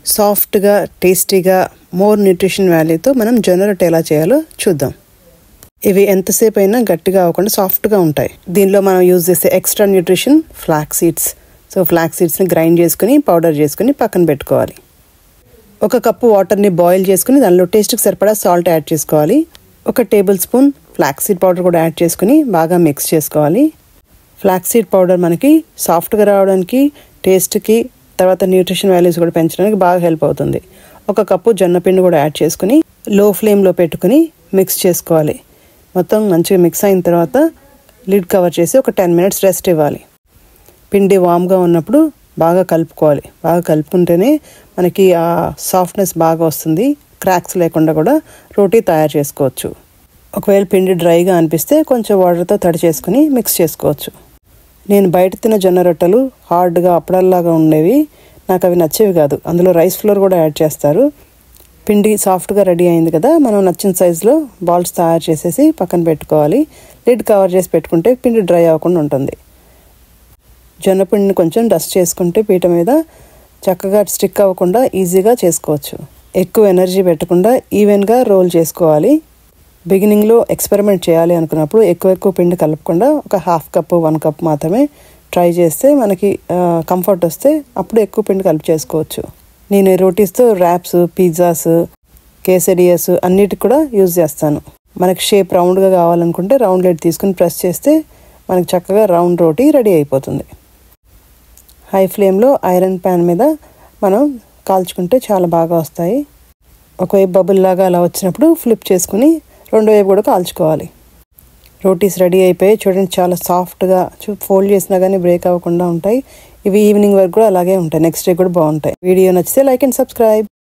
సాఫ్ట్గా టేస్టీగా more nutrition వాల్యూతో మనం జొన్న రొట్టె ఎలా చేయాలో చూద్దాం ఇవి ఎంతసేపు అయినా గట్టిగా అవ్వకుండా సాఫ్ట్గా ఉంటాయి దీనిలో మనం యూజ్ చేసే extra nutrition flax seeds so flax సీడ్స్ని గ్రైండ్ చేసుకుని పౌడర్ చేసుకుని పక్కన పెట్టుకోవాలి ఒక కప్పు వాటర్ని బాయిల్ చేసుకుని దానిలో టేస్ట్కి సరిపడా సాల్ట్ యాడ్ చేసుకోవాలి ఒక table spoon flax seed powder కూడా యాడ్ చేసుకుని బాగా మిక్స్ చేసుకోవాలి ఫ్లాక్ సీడ్ పౌడర్ మనకి సాఫ్ట్గా రావడానికి టేస్ట్కి తర్వాత న్యూట్రిషన్ వాల్యూస్ కూడా పెంచడానికి బాగా హెల్ప్ అవుతుంది ఒక కప్పు జొన్న పిండి కూడా యాడ్ చేసుకుని లో ఫ్లేమ్లో పెట్టుకుని మిక్స్ చేసుకోవాలి మొత్తం మంచిగా మిక్స్ అయిన తర్వాత లిడ్ కవర్ చేసి ఒక టెన్ మినిట్స్ రెస్ట్ ఇవ్వాలి పిండి వామ్గా ఉన్నప్పుడు బాగా కలుపుకోవాలి బాగా కలుపుకుంటేనే మనకి ఆ సాఫ్ట్నెస్ బాగా వస్తుంది క్రాక్స్ లేకుండా కూడా రోటీ తయారు చేసుకోవచ్చు ఒకవేళ పిండి డ్రైగా అనిపిస్తే కొంచెం వాటర్తో తడి చేసుకుని మిక్స్ చేసుకోవచ్చు నేను బయట తిన్న జొన్న రొట్టెలు హార్డ్గా అప్పడల్లాగా ఉండేవి నాకు అవి నచ్చేవి కాదు అందులో రైస్ ఫ్లోర్ కూడా యాడ్ చేస్తారు పిండి సాఫ్ట్గా రెడీ అయింది కదా మనం నచ్చిన సైజులో బాల్స్ తయారు చేసేసి పక్కన పెట్టుకోవాలి లిడ్ కవర్ చేసి పెట్టుకుంటే పిండి డ్రై అవ్వకుండా ఉంటుంది జొన్న పిండిని కొంచెం డస్ట్ చేసుకుంటే పీట మీద చక్కగా స్టిక్ అవ్వకుండా ఈజీగా చేసుకోవచ్చు ఎక్కువ ఎనర్జీ పెట్టకుండా ఈవెన్గా రోల్ చేసుకోవాలి బిగినింగ్లో ఎక్స్పెరిమెంట్ చేయాలి అనుకున్నప్పుడు ఎక్కువ ఎక్కువ పిండి కలపకుండా ఒక హాఫ్ కప్ వన్ కప్ మాత్రమే ట్రై చేస్తే మనకి కంఫర్ట్ వస్తే అప్పుడు ఎక్కువ పిండి కలిపి చేసుకోవచ్చు నేను ఈ రోటీస్తో ర్యాప్స్ పిజ్జాస్ కేసడియస్ అన్నిటికి కూడా యూజ్ చేస్తాను మనకి షేప్ రౌండ్గా కావాలనుకుంటే రౌండ్ లెట్ తీసుకుని ప్రెస్ చేస్తే మనకి చక్కగా రౌండ్ రోటీ రెడీ అయిపోతుంది హై ఫ్లేమ్లో ఐరన్ ప్యాన్ మీద మనం కాల్చుకుంటే చాలా బాగా వస్తాయి ఒకవైపు బబుల్ లాగా అలా వచ్చినప్పుడు ఫ్లిప్ చేసుకుని రెండో వైపు కూడా కాల్చుకోవాలి రోటీస్ రెడీ అయిపోయి చూడండి చాలా సాఫ్ట్గా ఫోల్డ్ చేసినా కానీ బ్రేక్ అవ్వకుండా ఉంటాయి ఇవి ఈవినింగ్ వరకు కూడా అలాగే ఉంటాయి నెక్స్ట్ డే కూడా బాగుంటాయి వీడియో నచ్చితే లైక్ అండ్ సబ్స్క్రైబ్